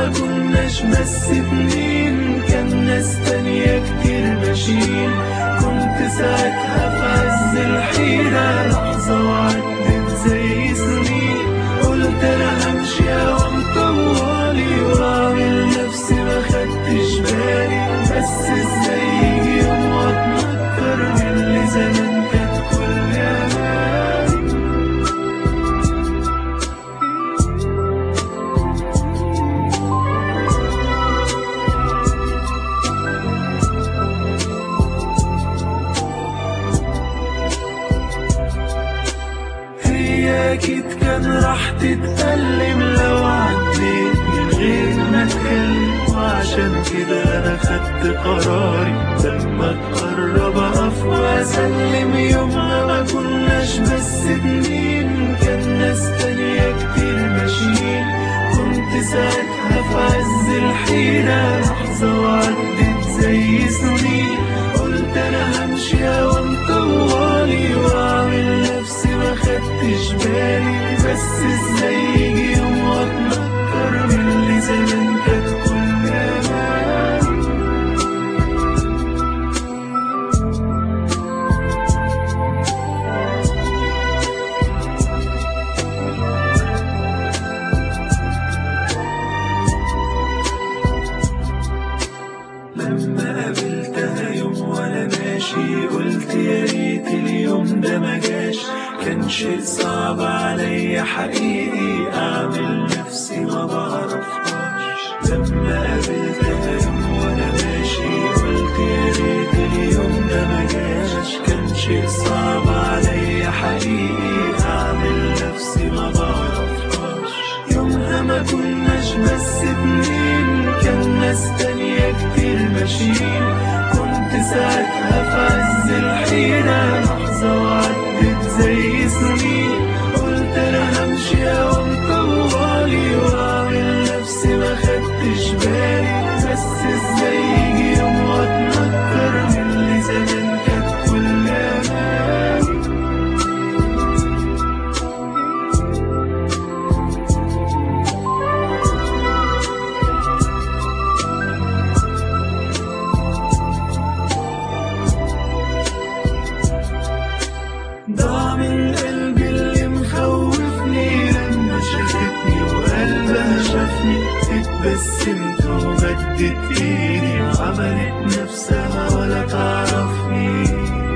ما كناش بس اتنين كان ناس تانية كتير ماشيين كنت ساعتها في عز الحيرة لحظة وعدت زي سنين قلت انا همشي اوام طوالي واعمل نفسي ما خدتش بالي بس ازاي يجي يوم واتنكر من اللي زمان كانت كل امالي هي اكيد كان راح تتألم لو عديت من غير ما اتكلم وعشان كده انا خدت قراري لما تقرب اقف واسلم يومها ما كناش بس اتنين كان ناس تانية كتير ماشيين كنت ساعتها في عز الحيرة لحظة وعدت زي سنين قلت انا همشي اوام طوالي واعمل نفسي ما خدتش بالي بس ازاي يجي يوم واتنكر من اللي زمان كانت كل امالي لما قابلتها يوم وانا ماشي قلت يا ريت اليوم ده ما جاش كان شيء صعب عليا حقيقي اعمل نفسي ما بعرفهاش لما قابلتها يوم وانا ماشي قلت يا ريت اليوم ده ما جاش كان شيء صعب عليا حقيقي اعمل نفسي ما بعرفهاش يومها ما كناش بس اتنين كان ناس تانية كتير ماشيين كنت ساعتها في عز الحيرة لحظة وعدت زي سنين قلت انا همشي اوام طوالي واعمل نفسي ما خدتش بالي بس ازاي يجي يوم واتنكر من اللي زمان كانت كل امالي ضاع من قلبي اللي مخوفني لما شافتني وقلبها شافني اتبسمت ومدت ايدي وعملت نفسها ولا تعرفني